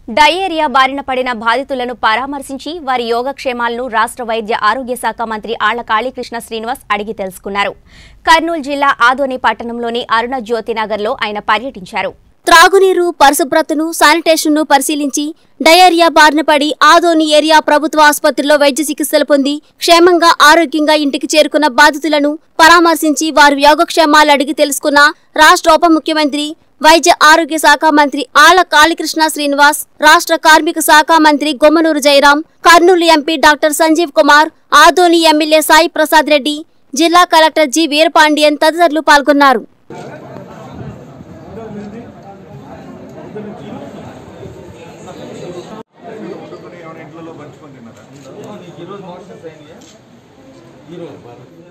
diarrhoea బారిన పడిన బాధితులను పరామర్శించి వారి యోగక్షేమాలను రాష్ట్ర వైద్య ఆరోగ్య శాఖ మంత్రి ఆళ్ల కాళీకృష్ణ శ్రీనివాస్ అడిగి తెలుసుకున్నారు కర్నూలు జిల్లా ఆదోని పట్టణంలోని అరుణ జ్యోతినగర్లో ఆయన పర్యటించారు త్రాగునీరు పరిశుభ్రతను శానిటేషన్ను పరిశీలించి డయేరియా బారిన పడి ఆదోని ఏరియా ప్రభుత్వ ఆసుపత్రిలో వైద్య చికిత్సలు పొంది క్షేమంగా ఆరోగ్యంగా ఇంటికి చేరుకున్న బాధితులను పరామర్శించి వారి యోగక్షేమాలు అడిగి తెలుసుకున్న రాష్ట్ర ఉప ముఖ్యమంత్రి వైద్య ఆరోగ్య శాఖ మంత్రి ఆళ్ల కాళీకృష్ణ శ్రీనివాస్ రాష్ట్ర కార్మిక శాఖ మంత్రి Gummanur Jayaram Kurnool MP doctor Sanjeev Kumar Adoni MLA Sai Prasad Reddy జిల్లా కలెక్టర్ జి వీరపాండియన్ తదితరులు పాల్గొన్నారు వండుకొని ఏమైనా ఇంట్లో పంచుకొని తిన్నారా ఈరోజు నోటీసెస్ అయినాయా ఈరోజు